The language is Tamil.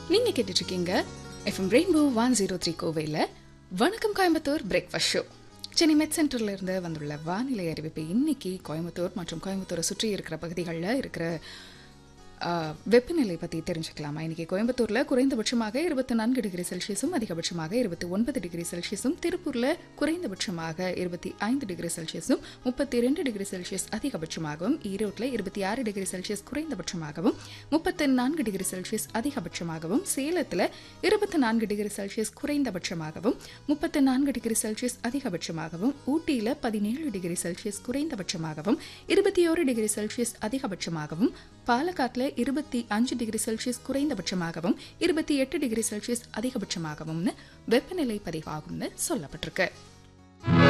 நீங்க கேட்டுட்டு இருக்கீங்க FM Rainbow one zero three கோவையில் வணக்கம் கோயம்புத்தூர் பிரேக்ஃபாஸ்ட் ஷோ சென்னை மெட் சென்டர்ல இருந்து வந்துள்ள வானிலை அறிவிப்பு இன்னைக்கு கோயம்புத்தூர் மற்றும் கோயம்புத்தூரை சுற்றி இருக்கிற பகுதிகளில் இருக்கிற ஆ, வெப்பநிலை பற்றி தெரிஞ்சுக்கலாமா இன்னைக்கு கோயம்புத்தூரில் குறைந்தபட்சமாக இருபத்தி நான்கு டிகிரி செல்சியஸும் அதிகபட்சமாக இருபத்தி ஒன்பது டிகிரி செல்சியஸும் திருப்பூரில் குறைந்தபட்சமாக இருபத்தி ஐந்து டிகிரி செல்சியஸும் முப்பத்தி ரெண்டு டிகிரி செல்சியஸ் அதிகபட்சமாகவும் ஈரோட்டில் இருபத்தி ஆறு டிகிரி செல்சியஸ் குறைந்தபட்சமாகவும் முப்பத்தி நான்கு டிகிரி செல்சியஸ் அதிகபட்சமாகவும் சேலத்தில் இருபத்தி நான்கு டிகிரி செல்சியஸ் குறைந்தபட்சமாகவும் முப்பத்தி நான்கு டிகிரி செல்சியஸ் அதிகபட்சமாகவும் ஊட்டியில் பதினேழு டிகிரி செல்சியஸ் குறைந்தபட்சமாகவும் இருபத்தி ஓரு டிகிரி செல்சியஸ் அதிகபட்சமாகவும் பாலக்காட்டில் இருபத்தி அஞ்சு டிகிரி செல்சியஸ் குறைந்தபட்சமாகவும் இருபத்தி எட்டு டிகிரி செல்சியஸ் அதிகபட்சமாகவும் வெப்பநிலை பதிவாகும்னு சொல்லப்பட்டிருக்கு